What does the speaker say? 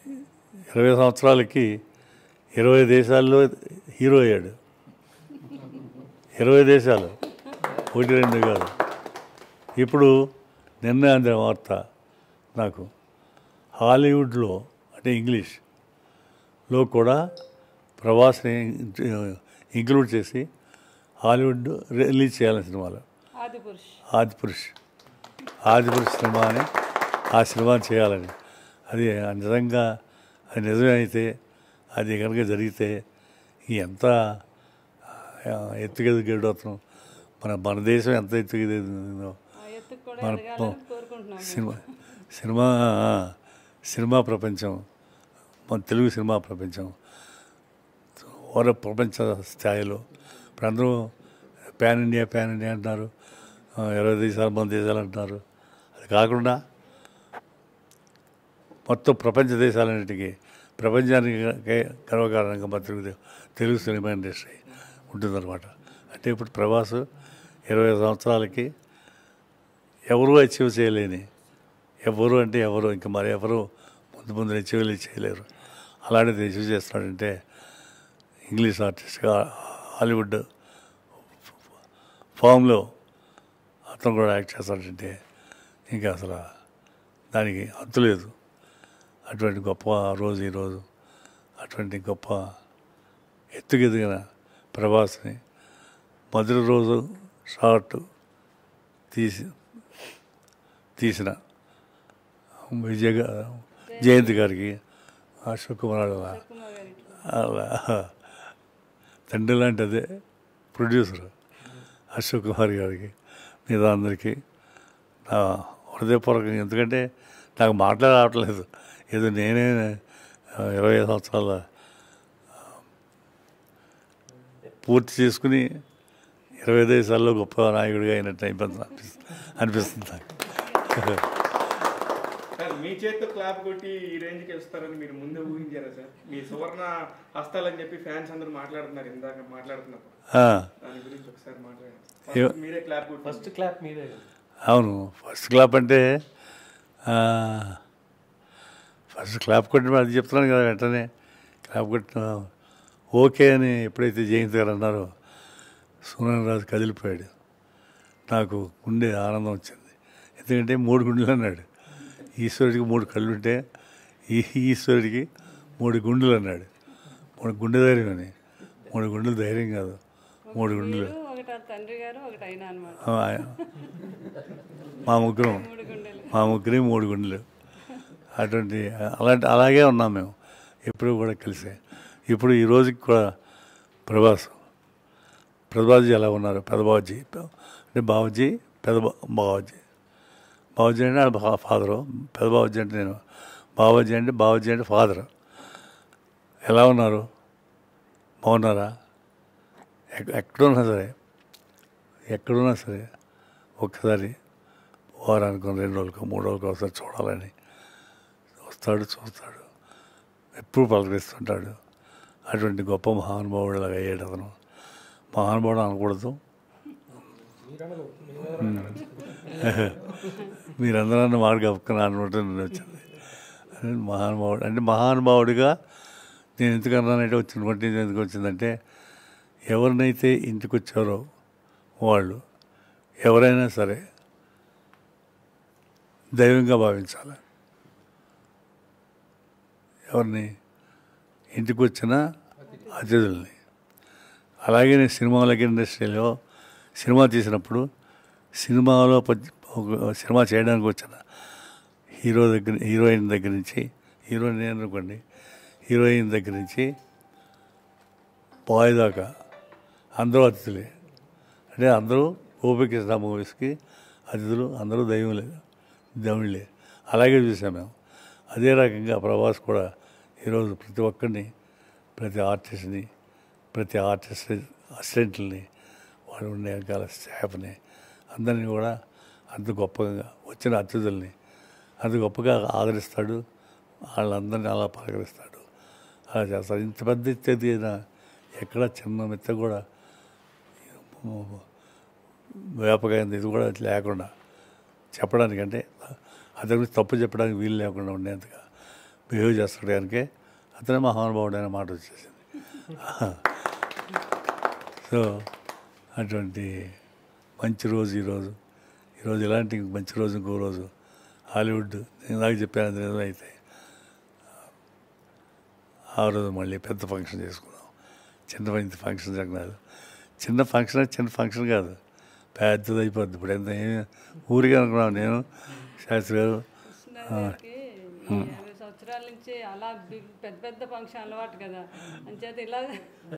ఇరవై సంవత్సరాలకి ఇరవై దేశాల్లో హీరో అయ్యాడు ఇరవై దేశాలు ఒకటి రెండు కాదు ఇప్పుడు నిన్న అందిన వార్త నాకు హాలీవుడ్లో అంటే ఇంగ్లీష్లో కూడా ప్రవాస్ని ఇంక్లూడ్ చేసి హాలీవుడ్ రిలీజ్ చేయాలని సినిమాలో ఆది పురుష్ ఆది పురుష్ ఆది పురుష్ సినిమా అని ఆ సినిమాని చేయాలని అది నిజంగా అది నిజమే అయితే అది కనుక జరిగితే ఎంత ఆ, ఎత్తుకెదిగాడు అతను మన మన దేశం ఎంత ఎత్తుకెదిగిందో ఆ ఎత్తుకు కూడా మన ఎదగాలని కోరుకుంటున్నాను సినిమా సినిమా సినిమా ప్రపంచం మన తెలుగు సినిమా ప్రపంచం ఓర ప్రపంచ స్థాయిలో ఇప్పుడు అందరూ ప్యాన్ ఇండియా ప్యాన్ ఇండియా అంటున్నారు ఆ, ఇరవై దేశాలు మన దేశాలు అంటున్నారు అది కాకుండా మొత్తం ప్రపంచ దేశాలన్నిటికీ ప్రపంచానికి గ- గర్వకారణంగా మన తెలుగు తెలుగు సినిమా ఇండస్ట్రీ ఉంటుందన్నమాట అంటే ఇప్పుడు ప్రభాస్ ఇరవై సంవత్సరాలకి ఎవరు అచీవ్ చేయలేని ఎవరు అంటే ఎవరు ఇంకా మరి ఎవరు ముందు ముందు అచీవ్ చేయలేరు అలాంటిది అచీవ్ చేస్తున్నాడంటే ఇంగ్లీష్ ఆర్టిస్ట్గా హాలీవుడ్ ఫామ్లో అతను కూడా యాక్ట్ చేస్తాడంటే ఇంకా అసలు దానికి అంతు లేదు అటువంటి గొప్ప రోజు ఈరోజు అటువంటి గొప్ప ఎత్తుకెదిగిన ప్రభాస్ని మొదటి రోజు షార్ట్ తీసి తీసిన విజయ్ గా- జయంతి గారికి అశోక్ కుమార్ వాళ్ళ కుమార్ గారికి అలా తండ్రి లాంటి అదే ప్రొడ్యూసర్ అశోక్ కుమార్ గారికి మీద అందరికీ నా హృదయపూర్వకంగా ఎందుకంటే నాకు మాట్లాడ రావట్లేదు ఏదో నేనే ఆ, ఇరవై ఐదు సంవత్సరాల ఆ, పూర్తి చేసుకుని ఇరవై దేశాల్లో గొప్ప నాయకుడిగా అయినట్టు అయిపోతుంది అనిపిస్తుంది అనిపిస్తుంది నాకు సార్ మీ చేతితో క్లాప్ కొట్టి ఈ రేంజ్కి వెళ్తారని మీరు ముందే ఊహించారా సార్ మీ సువర్ణ హస్తాలని చెప్పి ఫ్యాన్స్ అందరూ మాట్లాడుతున్నారు ఇందాక మాట్లాడుతున్నారు ఆ, దాని గురించి ఒకసారి మాట్లాడండి ఏ- First మీరే క్లాప్ కొట్టి ఫస్ట్ క్లాప్ మీదే కదా. అవును ఫస్ట్ క్లాప్ అంటే ఆ, ఫస్ట్ క్లాప్ కొట్టిన అది చెప్తున్నాను కదా వెంటనే క్లాప్ కొట్టిన ఓకే అని ఎప్పుడైతే జయంత్ గారు అన్నారో సునన్ రాజు కదిలిపోయాడు నాకు గుండె ఆనందం వచ్చింది ఎందుకంటే మూడు గుండెలు అన్నాడు ఈశ్వరుడికి మూడు కళ్ళు ఉంటే ఈ ఈశ్వరుడికి మూడు గుండెలు అన్నాడు మూడు గుండె ధైర్యం అని మూడు గుండెలు ధైర్యం కాదు మూడు గుండెలు మీరు ఒకటి ఆ తండ్రి గారు ఒకటి అయినా అనమాట ఆ, ఆయన- మా ముగ్గురం మూడు గుండెలు మా ముగ్గురి మూడు గుండెలు అటువంటి అలాంటి అలాగే ఉన్నాం మేము ఎప్పుడు కూడా కలిసే ఇప్పుడు ఈ రోజుకి కూడా ప్రభాస్ ప్రభాస్జీ ఎలా ఉన్నారు పెద్ద బావజీ అంటే బావజీ పెద్ద బా- బావజీ బావజీ అంటే వాళ్ళ ఫా- ఫాదరు పెద్ద బావజీ అంటే నేను బావజీ అంటే బావజీ అంటే ఫాదర్ ఎలా ఉన్నారు బాగున్నారా ఎక్- ఎక్కడున్నా సరే ఎక్కడున్నా సరే ఒక్కసారి వారానికి రెండు రోజులకు మూడు రోజులకు ఒకసారి చూడాలని వస్తాడు చూస్తాడు ఎప్పుడు పలకరిస్తుంటాడు అటువంటి గొప్ప మహానుభావుడిలాగా అయ్యాడు అతను మహానుభావుడు అనకూడదు ఉమ్. మీరందరూ అన్న మాట గప్పుకుని అనుకుంటే నేను వచ్చింది అదే మహానుభావుడు అంటే మహానుభావుడిగా నేను ఎందుకు అన్నానంటే వచ్చిన బట్టి ఎందుకు వచ్చిందంటే ఎవరినైతే ఇంటికి వచ్చారో వాళ్ళు ఎవరైనా సరే దైవంగా భావించాలి ఎవరిని ఇంటికి వచ్చిన అతిథుల్ని అలాగే నేను సినిమాలకి ఇండస్ట్రీలో సినిమా తీసినప్పుడు సినిమాలో పద్- ఒక సినిమా చేయడానికి వచ్చిన హీరో దగ్గర హీరోయిన్ దగ్గర నుంచి హీరోయిన్ నేను అనుకోండి హీరోయిన్ దగ్గర నుంచి బాయ్ దాకా అందరూ అతిథులే అంటే అందరూ గోపికృష్ణ మూవీస్కి అతిథులు అందరూ దైవంలే దేవుళ్ళే అలాగే చూసాం మేము అదే రకంగా ప్రభాస్ కూడా ఈరోజు ప్రతి ఒక్కరిని ప్రతి ఆర్టిస్ట్ని ప్రతి ఆర్టిస్ట్ అసిస్టెంట్లని వాళ్ళు ఉండే రకాల స్టాఫ్ని అందరినీ కూడా అంత గొప్పగా వచ్చిన అతిథుల్ని అంత గొప్పగా ఆదరిస్తాడు వాళ్ళందరినీ అలా పలకరిస్తాడు అలా చేస్తాడు ఇంత పెద్ద ఇచ్చేది అయినా ఎక్కడ చిన్న మెత్త కూడా వ్యాపకమైంది ఇది కూడా లేకుండా చెప్పడానికంటే అతని గురించి తప్పు చెప్పడానికి వీలు లేకుండా ఉండేంతగా బిహేవ్ చేస్తాడు కనుక అతనే మహానుభావుడు అనే మాట వచ్చేసింది సో అటువంటి మంచి రోజు ఈరోజు ఈరోజు ఇలాంటి మంచి రోజు ఇంకో రోజు హాలీవుడ్ నేను నాకు చెప్పాను అది నిజమైతే ఆ రోజు మళ్ళీ పెద్ద ఫంక్షన్ చేసుకున్నాం చిన్న మంచి ఫంక్షన్ జరగలేదు చిన్న ఫంక్షన్ చిన్న ఫంక్షన్ కాదు పెద్దది అయిపోద్ది ఇప్పుడు ఎంత ఏమి ఊరికే అనుకున్నాను నేను శాస్త్రి గారు కృష్ణ గారికి ఈ యాభై సంవత్సరాల నుంచి అలా బిగ్- పెద్ద పెద్ద ఫంక్షన్ అలవాటు కదా అంచేత ఇలా